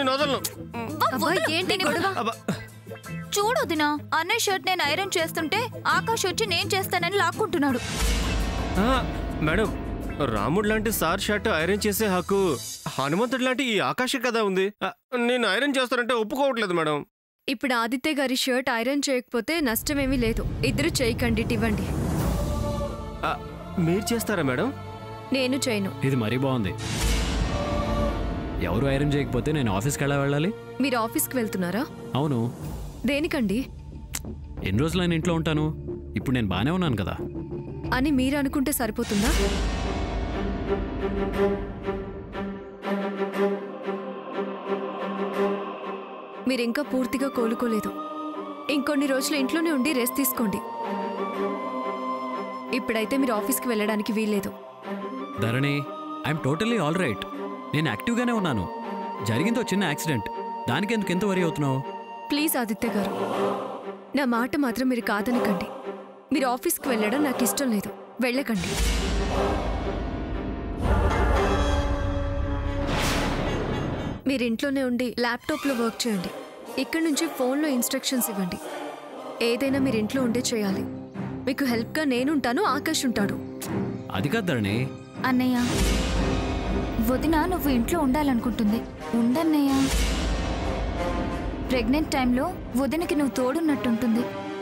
నేను వదలను అబ్బా, ఏంటి గొడవ అబ్బా చూడు దినా అన్నయ్య షర్ట్ నేను ఐరన్ చేస్తుంటే ఆకాష్ వచ్చి నేను చేస్తానని లాక్కుంటున్నాడు ఆ, మేడం రాముడు లాంటి సార్ షర్ట్ ఐరన్ చేసే హక్కు హనుమంతుడు లాంటి ఈ ఆకాశ కదా ఉంది ఆ, నేను ఐరన్ చేస్తానంటే ఒప్పుకోవట్లేదు మేడం ఇప్పుడు ఆదిత్య గారి షర్ట్ ఐరన్ చేయకపోతే నష్టమేమీ లేదు ఇద్దరు చేయకండి ఇవ్వండి ఆ, మీరు చేస్తారా మేడం నేను చేయను ఇది మరీ బాగుంది ఎవరు ఐరన్ చేయకపోతే నేను ఆఫీస్కి ఎలా వెళ్ళాలి మీరు ఆఫీస్కి వెళ్తున్నారా అవును దేనికండి ఎన్ని రోజులు నేను ఇంట్లో ఉంటాను ఇప్పుడు నేను బాగానే ఉన్నాను కదా అని మీరు అనుకుంటే సరిపోతుందా మీరు ఇంకా పూర్తిగా కోలుకోలేదు ఇంకొన్ని రోజులు ఇంట్లోనే ఉండి రెస్ట్ తీసుకోండి ఇప్పుడైతే మీరు ఆఫీస్కి వెళ్ళడానికి వీల్లేదు Dharani I'm totally all right నేను యాక్టివ్గానే ఉన్నాను జరిగిందో చిన్న యాక్సిడెంట్ దానికి ఎందుకు ఎంత వరి అవుతున్నావు ప్లీజ్ ఆదిత్య గారు నా మాట మాత్రం మీరు కాదనకండి మీరు ఆఫీస్కి వెళ్ళడం నాకు ఇష్టం లేదు వెళ్ళకండి మీరు ఇంట్లోనే ఉండి ల్యాప్టాప్లో వర్క్ చేయండి ఇక్కడి నుంచి ఫోన్లో ఇన్స్ట్రక్షన్స్ ఇవ్వండి ఏదైనా మీరు ఇంట్లో ఉండే చేయాలి మీకు హెల్ప్గా నేనుంటాను ఆకాష్ ఉంటాడు అది కాదు ధరణి అన్నయ్య వదిన నువ్వు ఇంట్లో ఉండాలనుకుంటుంది ఉండన్నయ్య ప్రెగ్నెంట్ టైంలో వదినకి నువ్వు తోడున్నట్టుంటుంది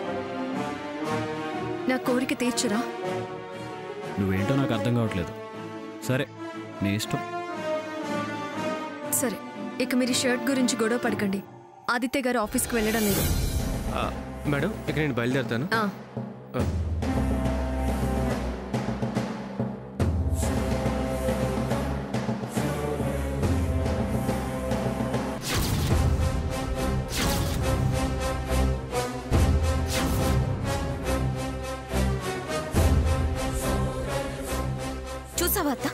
నా కోరిక తీర్చురా నువ్వేంటో నాకు అర్థం కావట్లేదు సరే నీ ఇష్టం సరే ఇక మీరు షర్ట్ గురించి గొడవ పడకండి ఆదిత్య గారు ఆఫీస్కి వెళ్ళడం లేదు ఆ, మేడం ఇక నేను బయలుదేరుతాను ఆ, ఆ, చూసావా అత్త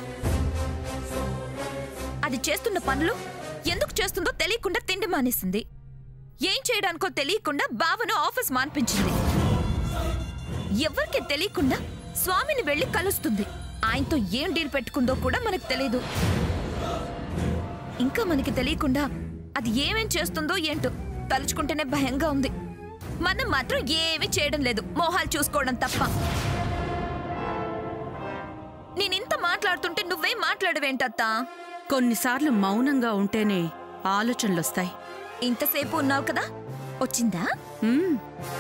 అది చేస్తున్న పనులు ఎందుకు చేస్తుందో తెలియకుండా తిండి మానేసింది ఏం చేయడానికో తెలియకుండా బావను ఆఫీస్ మాన్పించింది ఎవరికి తెలియకుండా స్వామిని వెళ్ళి కలుస్తుంది ఆయనతో ఏం డీల్ పెట్టుకుందో కూడా మనకు తెలియదు ఇంకా మనకి తెలియకుండా అది ఏమేం చేస్తుందో ఏంటో తలుచుకుంటేనే భయంగా ఉంది మనం మాత్రం ఏమీ చేయడం లేదు మోహాలు చూసుకోవడం తప్ప నేనింత మాట్లాడుతుంటే నువ్వేం మాట్లాడవేంటత్తా కొన్నిసార్లు మౌనంగా ఉంటేనే ఆలోచనలొస్తాయి ఇంతసేపు ఉన్నావు కదా వచ్చిందా మ్మ్.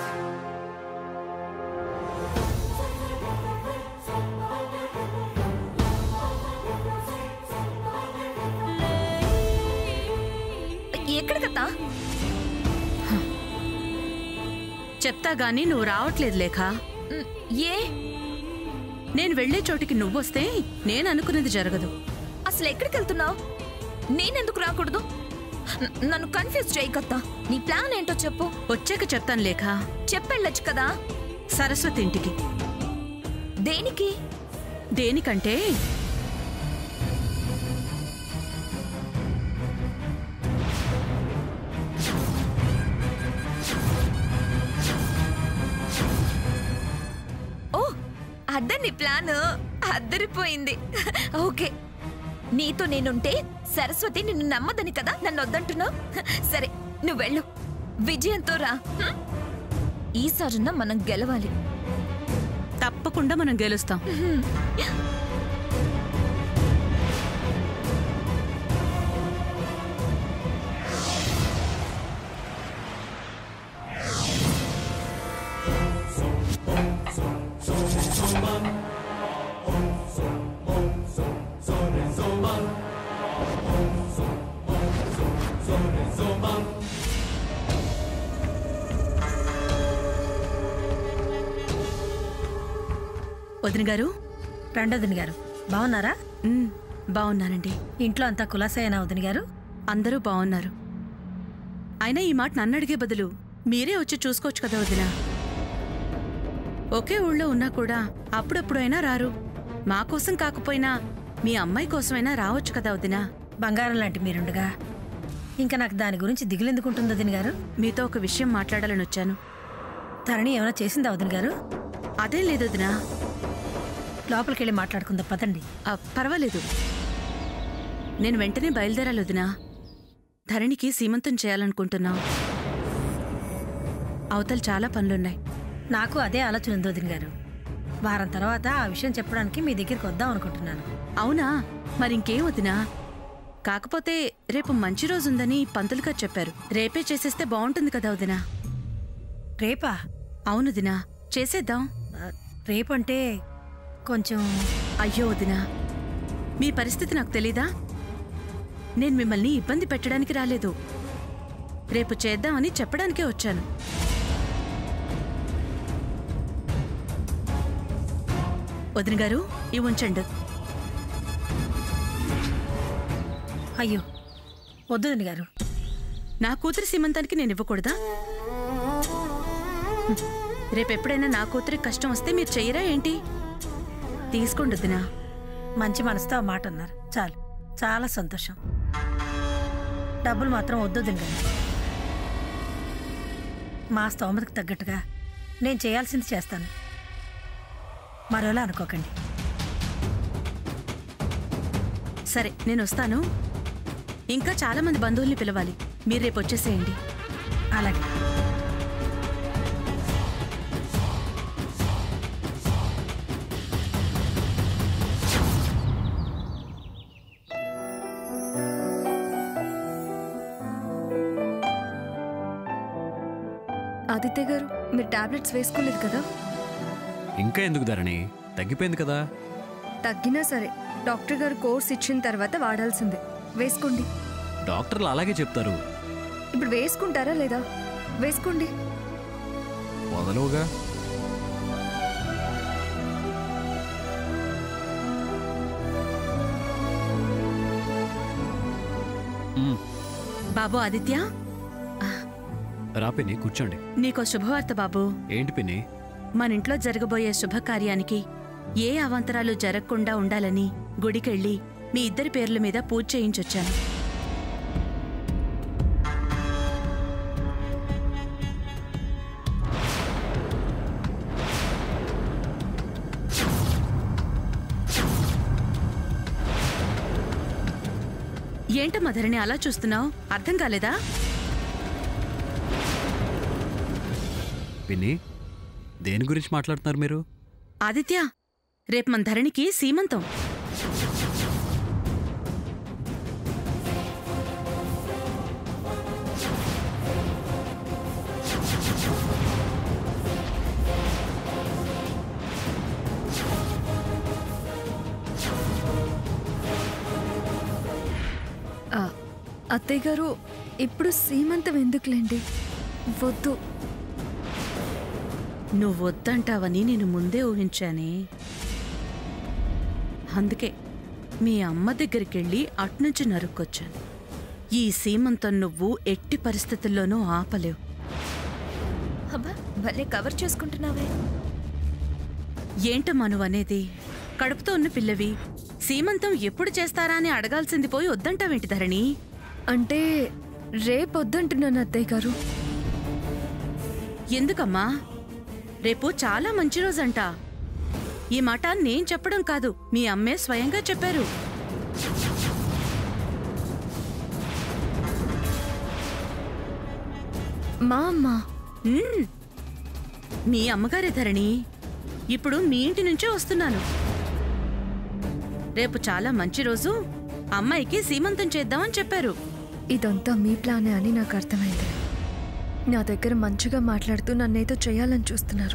ఎక్కడికత్తా చెప్తా గాని నువ్వు రావట్లేదు లేఖ ఉమ్, ఏ నేను వెళ్లే చోటికి నువ్వొస్తే నేను అనుకున్నది జరగదు అసలు ఎక్కడికి వెళ్తున్నావు నేనెందుకు రాకూడదు న- నన్ను కన్ఫ్యూజ్ చేయకత్తా నీ ప్లాన్ ఏంటో చెప్పు వచ్చాక చెప్తాను లేఖ చెప్పెళ్ళొచ్చు కదా సరస్వతి ఇంటికి దేనికి దేనికంటే ఓ అద్ద నీ ప్లాన్ అద్దరిపోయింది ఓకే నీతో నేనుంటే సరస్వతి నిన్ను నమ్మదని కదా నన్ను వద్దంటున్నావు సరే నువ్వు వెళ్ళు విజయంతో రా హ్మ్? ఈసారన్నా మనం గెలవాలి తప్పకుండా మనం గెలుస్తాం వదిన గారు రండొదిని గారు బాగున్నారా మ్మ్, బాగున్నానండి ఇంట్లో అంతా కులాసైనా వదిని గారు అందరూ బాగున్నారు అయినా ఈ మాట నన్ను అడిగే బదులు మీరే వచ్చి చూసుకోవచ్చు కదా వదిన ఒకే ఊళ్ళో ఉన్నా కూడా అప్పుడప్పుడైనా రారు మా కోసం కాకపోయినా మీ అమ్మాయి కోసమైనా రావచ్చు కదా వదిన బంగారం లాంటి మీరుండగా ఇంకా నాకు దాని గురించి దిగులెందుకుంటుంది వదిని గారు మీతో ఒక విషయం మాట్లాడాలని వచ్చాను తరణి ఏమైనా చేసిందా వదిని గారు అదేం లేదు వదినా లోపలికి వెళ్ళి మాట్లాడుకుందాం పదండి ఆ, పర్వాలేదు నేను వెంటనే బయలుదేరాలి వదినా ధరణికి సీమంతం చేయాలనుకుంటున్నాం అవతల చాలా పనులున్నాయి నాకు అదే ఆలోచన ఉంది వదిన గారు వారం తర్వాత ఆ విషయం చెప్పడానికి మీ దగ్గరికి వద్దాం అనుకుంటున్నాను అవునా మరింకేం వదినా కాకపోతే రేపు మంచి రోజుందని పంతులు గారు చెప్పారు రేపే చేసేస్తే బాగుంటుంది కదా వదినా రేపా అవును దినా చేసేద్దాం ఆ, రేపంటే కొంచెం అయ్యో వదినా మీ పరిస్థితి నాకు తెలీదా నేను మిమ్మల్ని ఇబ్బంది పెట్టడానికి రాలేదు రేపు చేద్దామని చెప్పడానికే వచ్చాను వదిన గారు ఇవి ఉంచండి అయ్యో వద్దు వదిన గారు నా కూతురి సీమంతానికి నేను ఇవ్వకూడదా హ్మ్. రేపెప్పుడైనా నా కూతురికి కష్టం వస్తే మీరు చెయ్యరా ఏంటి తీసుకోండి వదినా మంచి మనసుతో ఆ మాట అన్నారు చాలు చాలా సంతోషం డబ్బులు మాత్రం వద్దు వదిన గారు మా స్తోమతకు తగ్గట్టుగా నేను చేయాల్సింది చేస్తాను మరోలా అనుకోకండి సరే నేను వస్తాను ఇంకా చాలా మంది బంధువుల్ని పిలవాలి మీరు రేపు వచ్చేసేయండి అలాగే ఆదిత్య గారు మీరు టాబ్లెట్స్ వేసుకోలేదు కదా ఇంకా ఎందుకు ధరణి తగ్గిపోయింది కదా తగ్గినా సరే డాక్టర్ గారు కోర్స్ ఇచ్చిన తర్వాత వాడాల్సిందే వేసుకోండి డాక్టర్లు అలాగే చెప్తారు ఇప్పుడు వేసుకుంటారా లేదా వేసుకోండి వదలవుగా మ్, బాబు ఆదిత్య రా పిన్ని కూర్చోండి నీకో శుభవార్త బాబు ఏంటి పిన్ని మన ఇంట్లో జరగబోయే శుభకార్యానికి ఏ అవాంతరాలు జరగకుండా ఉండాలని గుడికెళ్ళి మీ ఇద్దరి పేర్ల మీద పూజ చేయించొచ్చాను ఏంటమ్మా ధరణి అలా చూస్తున్నావు అర్థం కాలేదా పిన్ని దేని గురించి మాట్లాడుతున్నారు మీరు ఆదిత్య రేపు మన ధరణికి సీమంతం ఆ, అత్తయ్య గారు ఇప్పుడు సీమంతం ఎందుకులేండి వద్దు నువ్వు వద్దంటావని నేను ముందే ఊహించానే అందుకే మీ అమ్మ దగ్గరికి వెళ్ళి అట్నుంచి నరుక్కొచ్చాను ఈ సీమంతం నువ్వు ఎట్టి పరిస్థితుల్లోనూ ఆపలేవు అబ్బా భలే కవర్ చేసుకుంటున్నావే ఏంటమ్మా నువ్వు అనేది కడుపుతో ఉన్న పిల్లవి సీమంతం ఎప్పుడు చేస్తారా అని అడగాల్సింది పోయి వద్దంటావేంటి ధరణి అంటే రేపు వద్దంటున్నాను అత్తయ్య గారు ఎందుకమ్మా రేపు చాలా మంచి రోజంట ఈ మాట నేను చెప్పడం కాదు మీ అమ్మే స్వయంగా చెప్పారు మా అమ్మ మ్మ్. మీ అమ్మగారే ధరణి ఇప్పుడు మీ ఇంటి నుంచే వస్తున్నాను రేపు చాలా మంచి రోజు అమ్మాయికి సీమంతం చేద్దామని చెప్పారు ఇదంతా మీ ప్లానే అని నాకు అర్థమైంది నా దగ్గర మంచిగా మాట్లాడుతూ నన్నేదో చేయాలని చూస్తున్నారు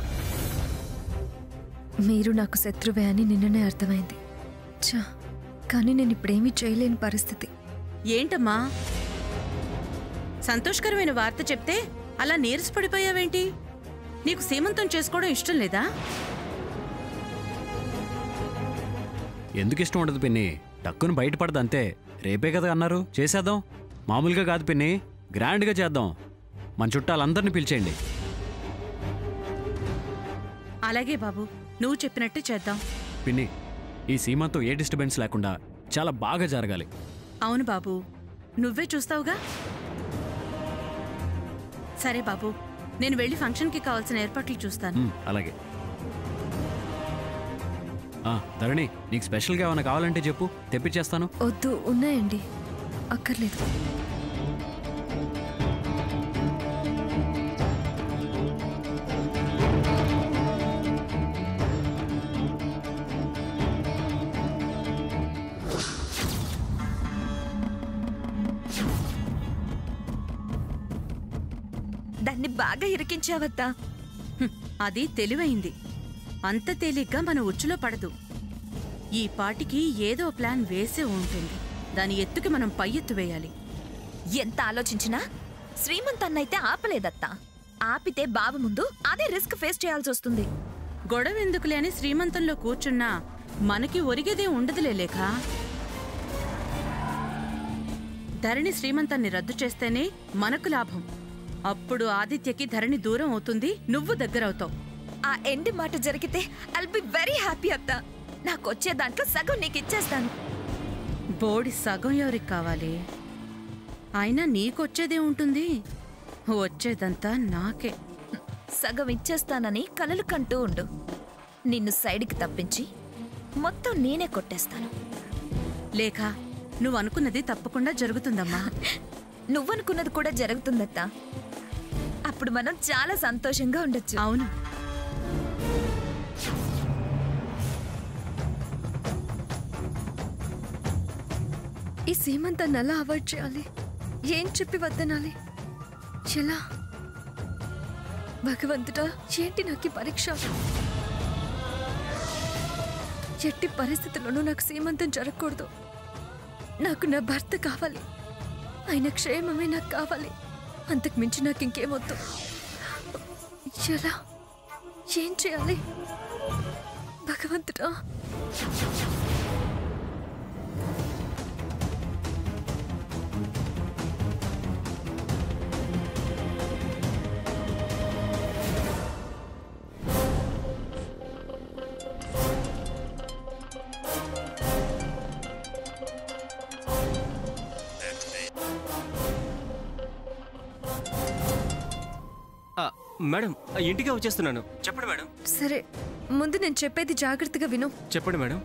మీరు నాకు శత్రువే అని నిన్ననే అర్థమైంది చా కానీ నేను ఇప్పుడేమీ చేయలేని పరిస్థితి ఏంటమ్మా సంతోషకరమైన వార్త చెప్తే అలా నీరసపడిపోయావేంటి నీకు సీమంతం చేసుకోవడం ఇష్టం లేదా ఎందుకు ఇష్టం ఉండదు పిన్ని టక్కుని బయటపడదు అంతే రేపే కదా అన్నారు చేసేద్దాం మామూలుగా కాదు పిన్ని గ్రాండ్గా చేద్దాం మన చుట్టాలందరినీ పిలిచేయండి అలాగే బాబు నువ్వు చెప్పినట్టే చేద్దాం పిన్ని ఈ సీమంతో ఏ డిస్టర్బెన్స్ లేకుండా చాలా బాగా జరగాలి అవును బాబు నువ్వే చూస్తావుగా సరే బాబు నేను వెళ్ళి ఫంక్షన్కి కావాల్సిన ఏర్పాట్లు చూస్తాను మ్, అలాగే ఆ, ధరణి నీకు స్పెషల్గా ఏమైనా కావాలంటే చెప్పు తెప్పించేస్తాను వద్దు ఉన్నాయండి అక్కర్లేదు బాగా ఇరికించావత్తా హ్మ్, అది తెలివైంది అంత తేలిగ్గా మన ఉచ్చులో పడదు ఈ పాటికి ఏదో ప్లాన్ వేసే ఉంటుంది దాని ఎత్తుకి మనం పై ఎత్తు వేయాలి ఎంత ఆలోచించినా శ్రీమంత్ అన్నైతే ఆపలేదత్తా ఆపితే బావ ముందు అదే రిస్క్ ఫేస్ చేయాల్సి వస్తుంది గొడవ ఎందుకులే అని శ్రీమంతంలో కూర్చున్నా మనకి ఒరిగేదే ఉండదులే లేఖ ధరణి శ్రీమంతాన్ని రద్దు చేస్తేనే మనకు లాభం అప్పుడు ఆదిత్యకి ధరణి దూరం అవుతుంది నువ్వు దగ్గరవుతావు ఆ ఎండి మాట జరిగితే ఐల్ బి వెరీ హ్యాపీ అత్త నాకు వచ్చే దాంట్లో సగం నీకు ఇచ్చేస్తాను బోడి సగం ఎవరికి కావాలి అయినా నీకొచ్చేదే ఉంటుంది వచ్చేదంతా నాకే సగం ఇచ్చేస్తానని కలలు కంటూ ఉండు నిన్ను సైడ్కి తప్పించి మొత్తం నేనే కొట్టేస్తాను లేఖ నువ్వు అనుకున్నది తప్పకుండా జరుగుతుందమ్మా నువ్వనుకున్నది కూడా జరుగుతుందత్తా అప్పుడు మనం చాలా సంతోషంగా ఉండొచ్చు అవును ఈ సీమంతాన్ని ఎలా అవాయిడ్ చేయాలి ఏం చెప్పి వద్దనాలి ఎలా భగవంతుడా ఏంటి నాకు ఈ పరీక్ష ఎట్టి పరిస్థితుల్లోనూ నాకు సీమంతం జరగకూడదు నాకు నా భర్త కావాలి ఆయన క్షేమమే నాకు కావాలి అంతకు మించి నాకు ఇంకేమొద్దు ఎలా ఏం చేయాలి భగవంతుడా ఆ, మేడం ఆ, ఇంటికే వచ్చేస్తున్నాను చెప్పండి మేడం సరే ముందు నేను చెప్పేది జాగ్రత్తగా విను చెప్పండి మేడం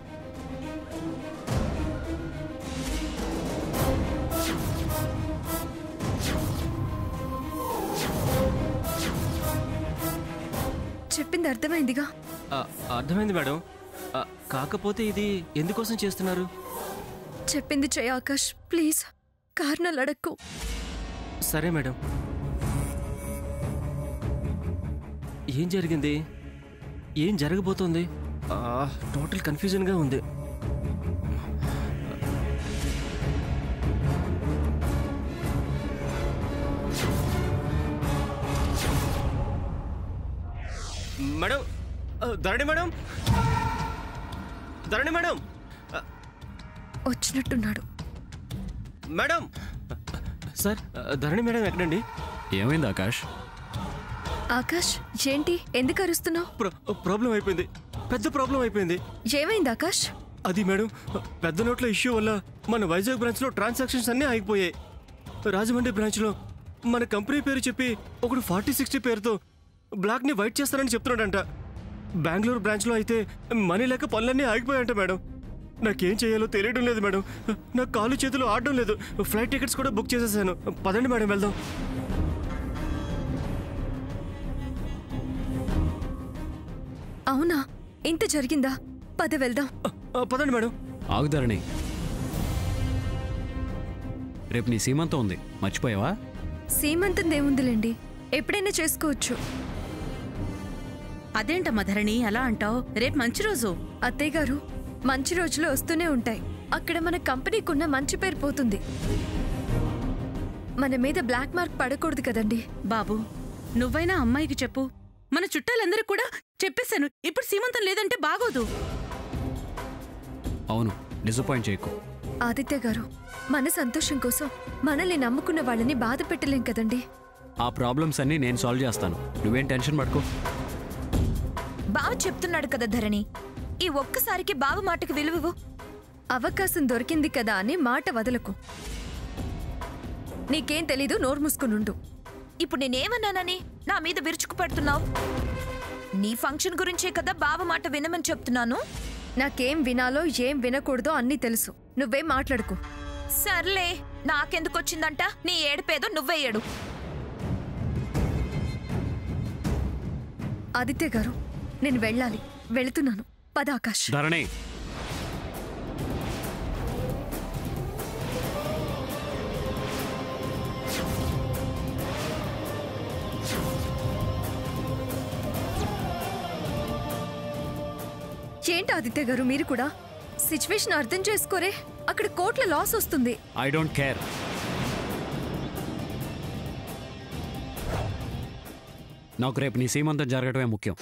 చెప్పింది అర్థమైందిగా ఆ, అర్థమైంది మేడం ఆ, కాకపోతే ఇది ఎందుకోసం చేస్తున్నారు చెప్పింది చెయ్యి ఆకాష్ ప్లీజ్ కారణాలు అడక్కు సరే మేడం ఏం జరిగింది ఏం జరగబోతోంది ఆ, టోటల్ కన్ఫ్యూజన్గా ఉంది మేడం ఆ, ధరణి మేడం ధరణి మేడం ఆ, వచ్చినట్టున్నాడు మేడం సార్ ఆ, ధరణి మేడం ఎక్కడండి ఏమైంది ఆకాష్ ఆకాష్ ఏంటి ఎందుకు అరుస్తున్నావు ప్ర- ప్రాబ్లం అయిపోయింది పెద్ద ప్రాబ్లం అయిపోయింది ఏమైంది ఆకాష్ అది మేడం పెద్ద నోట్ల ఇష్యూ వల్ల మన వైజాగ్ బ్రాంచ్లో ట్రాన్సాక్షన్స్ అన్నీ ఆగిపోయాయి రాజమండ్రి బ్రాంచ్లో మన కంపెనీ పేరు చెప్పి ఒకడు ఫార్టీ సిక్స్టీ పేరుతో బ్లాక్ని వైట్ చేస్తారని చెప్తున్నాడంట బెంగళూరు బ్రాంచ్లో అయితే మనీ లేక పనులన్నీ ఆగిపోయాయంట మేడం నాకేం చేయాలో తెలియడం లేదు మేడం నాకు కాలు చేతులు ఆడడం లేదు ఫ్లైట్ టికెట్స్ కూడా బుక్ చేసేసాను పదండి మేడం వెళ్దాం అవునా ఇంత జరిగిందా పద వెళ్దాం ఆ, ఆ, పదండి మేడం ఆగుదరణి రేపు నీ సీమంతం ఉంది మర్చిపోయావా సీమంతం దేవుందిలేండి ఎప్పుడైనా చేసుకోవచ్చు అదేంటమ్మా ధరణి అలా అంటావు రేపు మంచి రోజు అత్తయ్య గారు మంచి రోజులు వస్తూనే ఉంటాయి అక్కడ మన కంపెనీకున్న మంచి పేరు పోతుంది మన మీద బ్లాక్ మార్క్ పడకూడదు కదండి బాబు నువ్వైనా అమ్మాయికి చెప్పు మన చుట్టాలందరికీ కూడా చెప్పేశాను ఇప్పుడు సీమంతం లేదంటే బాగోదు అవును డిసప్పాయింట్ చేయకు ఆదిత్య గారు మన సంతోషం కోసం మనల్ని నమ్ముకున్న వాళ్ళని బాధ పెట్టలేం కదండి ఆ ప్రాబ్లమ్స్ అన్నీ నేను సాల్వ్ చేస్తాను నువ్వేం టెన్షన్ పడుకో బావ చెప్తున్నాడు కదా ధరణి ఈ ఒక్కసారికి బావ మాటకు విలువవు అవకాశం దొరికింది కదా అని మాట వదలకు నీకేం తెలీదు నోరు మూసుకునుండు ఇప్పుడు నేనేమన్నానని నా మీద విరుచుకుపడుతున్నావు నీ ఫంక్షన్ గురించే కదా బావ మాట వినమని చెప్తున్నాను నాకేం వినాలో ఏం వినకూడదో అన్నీ తెలుసు నువ్వేం మాట్లాడుకో సర్లే నాకెందుకొచ్చిందంట నీ ఏడుపేదో నువ్వే ఏడు ఆదిత్య గారు నేను వెళ్ళాలి వెళుతున్నాను పద ఆకాష్ ధరణి ఏంటి ఆదిత్య గారు మీరు కూడా సిచ్యువేషన్ అర్థం చేసుకోరే అక్కడ కోట్ల లాస్ వస్తుంది ఐ డోంట్ కేర్ నాకు రేపు నీ సీమంతం జరగడమే ముఖ్యం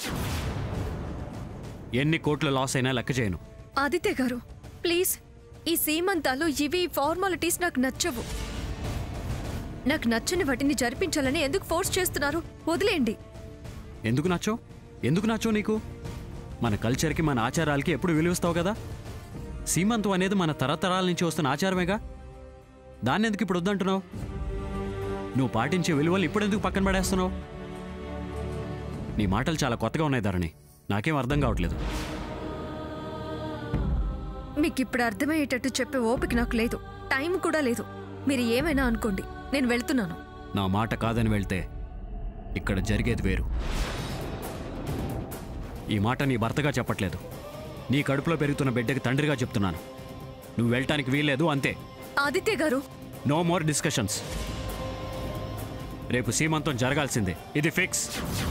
ఎన్ని కోట్ల లాస్ అయినా లెక్క చేయను ఆదిత్య గారు ప్లీజ్ ఈ సీమంతాలు ఇవి ఫార్మాలిటీస్ నాకు నచ్చవు నాకు నచ్చని వాటిని జరిపించాలని ఎందుకు ఫోర్స్ చేస్తున్నారు వదిలేయండి ఎందుకు నచ్చో ఎందుకు నచ్చో నీకు మన కల్చర్కి మన ఆచారాలకి ఎప్పుడు విలువిస్తావు కదా సీమంతం అనేది మన తరతరాల నుంచి వస్తున్న ఆచారమేగా దాన్ని ఎందుకు ఇప్పుడు వద్దంటున్నావు నువ్వు పాటించే విలువలు ఇప్పుడు ఎందుకు పక్కన పడేస్తున్నావు నీ మాటలు చాలా కొత్తగా ఉన్నాయి ధరణి నాకేం అర్థం కావట్లేదు మీకు ఇప్పుడు అర్థమయ్యేటట్టు చెప్పే ఓపిక నాకు లేదు టైం కూడా లేదు మీరు ఏమైనా అనుకోండి నేను వెళ్తున్నాను నా మాట కాదని వెళ్తే ఇక్కడ జరిగేది వేరు ఈ మాట నీ భర్తగా చెప్పట్లేదు నీ కడుపులో పెరుగుతున్న బిడ్డకి తండ్రిగా చెప్తున్నాను నువ్వు వెళ్ళటానికి వీల్లేదు అంతే ఆదిత్య గారు నో మోర్ డిస్కషన్స్ రేపు సీమంతం జరగాల్సిందే ఇది ఫిక్స్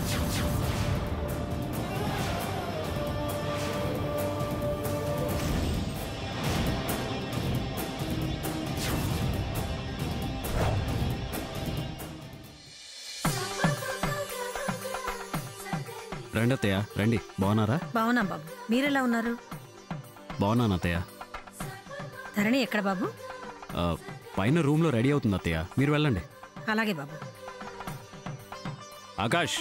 రండి అత్తయ్య రండి బాగున్నారా బాగున్నాం బాబు మీరెలా ఉన్నారు బాగున్నాను అత్తయ్య ధరణి ఎక్కడ బాబు ఆ, పైన రూమ్లో రెడీ అవుతుంది అత్తయ్య మీరు వెళ్ళండి అలాగే బాబు ఆకాష్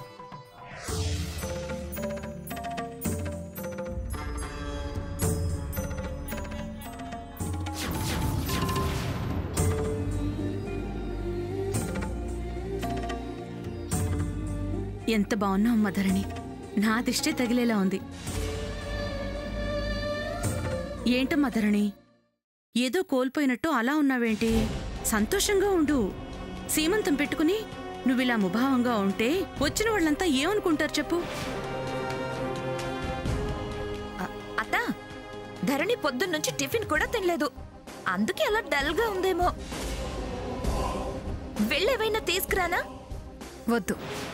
ఎంత బాగున్నావు అమ్మ ధరణి నా దిష్టే తగిలేలా ఉంది ఏంటమ్మా ధరణి ఏదో కోల్పోయినట్టు అలా ఉన్నావేంటి సంతోషంగా ఉండు సీమంతం పెట్టుకుని నువ్విలా ముభావంగా ఉంటే వచ్చిన వాళ్ళంతా ఏమనుకుంటారు చెప్పు అ- అత్త ధరణి పొద్దున్నుంచి టిఫిన్ కూడా తినలేదు అందుకే అలా డల్ గా ఉందేమో వెళ్ళేవైనా తీసుకురానా వద్దు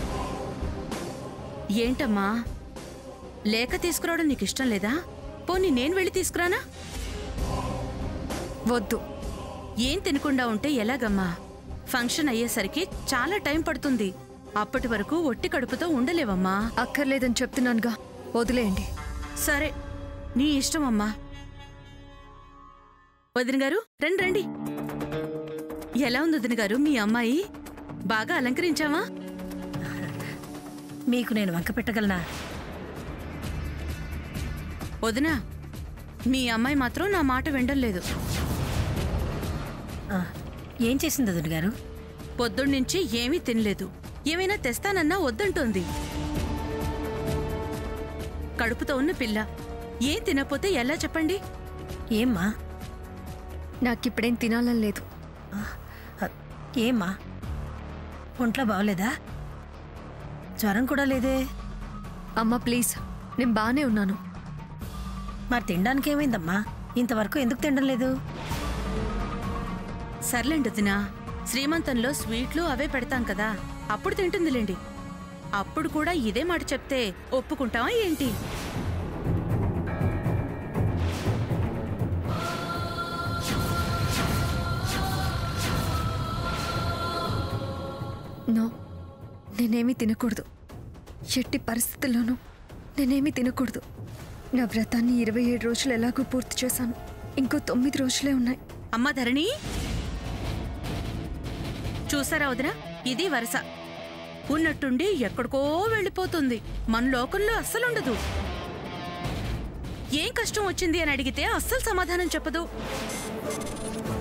ఏంటమ్మా లేక తీసుకురావడం నీకు ఇష్టం లేదా పోనీ నేను వెళ్ళి తీసుకురానా వద్దు ఏం తినకుండా ఉంటే ఎలాగమ్మా ఫంక్షన్ అయ్యేసరికి చాలా టైం పడుతుంది అప్పటి వరకు ఒట్టి కడుపుతో ఉండలేవమ్మా అక్కర్లేదని చెప్తున్నానుగా వదిలేయండి సరే నీ ఇష్టం అమ్మా వదిన గారు రండి రండి ఎలా ఉంది వదిన గారు మీ అమ్మాయి బాగా అలంకరించావా మీకు నేను వంక పెట్టగలనా వదినా మీ అమ్మాయి మాత్రం నా మాట వినడం లేదు ఆ, ఏం చేసింది వదిన గారు పొద్దున్నుంచి ఏమీ తినలేదు ఏమైనా తెస్తానన్నా వద్దంటోంది కడుపుతో ఉన్న పిల్ల ఏం తినకపోతే ఎలా చెప్పండి ఏమ్మా నాకిప్పుడేం తినాలని లేదు ఆ, ఏమ్మా ఒంట్లో బాగోలేదా జ్వరం కూడా లేదే అమ్మ ప్లీజ్ నేను బాగానే ఉన్నాను మరి తినడానికి ఏమైందమ్మా ఇంతవరకు ఎందుకు తినడం లేదు సర్లేండి వదినా శ్రీమంతంలో స్వీట్లు అవే పెడతాం కదా అప్పుడు తింటుందిలేండి అప్పుడు కూడా ఇదే మాట చెప్తే ఒప్పుకుంటావా ఏంటి నో నేనేమీ తినకూడదు ఎట్టి పరిస్థితుల్లోనూ నేనేమీ తినకూడదు నా వ్రతాన్ని ఇరవై ఏడు రోజులు ఎలాగో పూర్తి చేశాను ఇంకో తొమ్మిది రోజులే ఉన్నాయి అమ్మా ధరణి చూసారా వదినా ఇది వరస ఉన్నట్టుండి ఎక్కడికో వెళ్ళిపోతుంది మన లోకంలో అస్సలుండదు ఏం కష్టం వచ్చింది అని అడిగితే అస్సలు సమాధానం చెప్పదు